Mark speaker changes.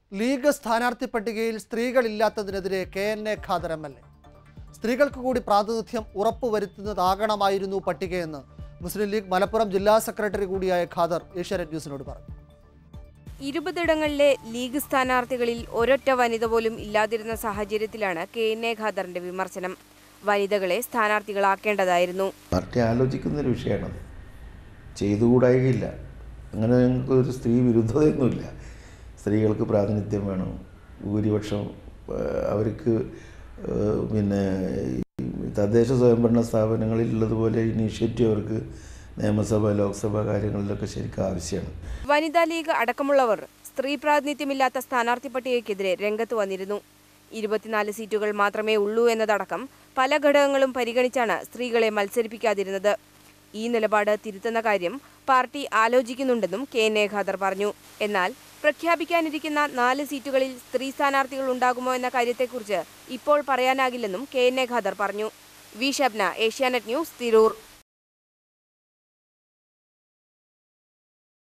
Speaker 1: league സ്ഥാനാർത്ഥി പട്ടികയിൽ സ്ത്രീകളില്ലാത്തതിനെതിരെ K N A Khader M L A സ്ത്രീകൾക്ക് കൂടി പ്രാതിനിധ്യം ഉറപ്പുവരുത്തുന്നതാകണമായിരുന്നു പട്ടികയെന്ന് മുസ്ലിം ലീഗ് മലപ്പുറം ജില്ലാ സെക്രട്ടറി കൂടിയായ ഖാദർ ഏഷ്യാനെറ്റ് ന്യൂസിനോട് പറഞ്ഞു
Speaker 2: ഇരുപതിടങ്ങളിലെ ലീഗ് സ്ഥാനാർത്ഥികളിൽ ഒരൊറ്റ വനിത പോലും ഇല്ലാതിരുന്ന സാഹചര്യത്തിലാണ് കെ എൻ എ ഖാദറിന്റെ വിമർശനം വനിതകളെ സ്ഥാനാർത്ഥികളാക്കേണ്ടതായിരുന്നു
Speaker 3: പാർട്ടി ആലോചിക്കുന്നൊരു വിഷയമാണത് ചെയ്തുകൂടായികയില്ല അങ്ങനെ ഞങ്ങൾക്ക് ഒരു സ്ത്രീ വിരുദ്ധതയൊന്നുമില്ല സ്ത്രീകൾക്ക് പ്രാതിനിധ്യം വേണം ഭൂരിപക്ഷം ആ, അവർക്ക് ആ, പിന്നെ ഈ തദ്ദേശ സ്വയംഭരണ സ്ഥാപനങ്ങളിൽ ഉള്ളതുപോലെ ഇനീഷ്യേറ്റീവ് അവർക്ക് നിയമസഭ ലോക്സഭ കാര്യങ്ങളിലൊക്കെ ശരിക്കും ആവശ്യമാണ്
Speaker 2: വനിതാ ലീഗ് അടക്കമുള്ളവർ സ്ത്രീ പ്രാതിനിധ്യമില്ലാത്ത സ്ഥാനാർത്ഥി പട്ടികയ്ക്കെതിരെ രംഗത്ത് വന്നിരുന്നു ഇരുപത്തിനാല് സീറ്റുകൾ മാത്രമേ ഉള്ളൂ എന്നതടക്കം പല ഘടകങ്ങളും പരിഗണിച്ചാണ് സ്ത്രീകളെ മത്സരിപ്പിക്കാതിരുന്നത് ഈ നിലപാട് തിരുത്തുന്ന കാര്യം പാർട്ടി ആലോചിക്കുന്നുണ്ടെന്നും കെ എൻ എ ഖാദർ പറഞ്ഞു എന്നാൽ പ്രഖ്യാപിക്കാനിരിക്കുന്ന നാല് സീറ്റുകളിൽ സ്ത്രീ സ്ഥാനാർത്ഥികൾ ഉണ്ടാകുമോ എന്ന കാര്യത്തെക്കുറിച്ച് ഇപ്പോൾ പറയാനാകില്ലെന്നും കെ എൻ എ ഖാദർ പറഞ്ഞു വി ഷബ്ന ഏഷ്യാനെറ്റ് ന്യൂസ് തിരൂർ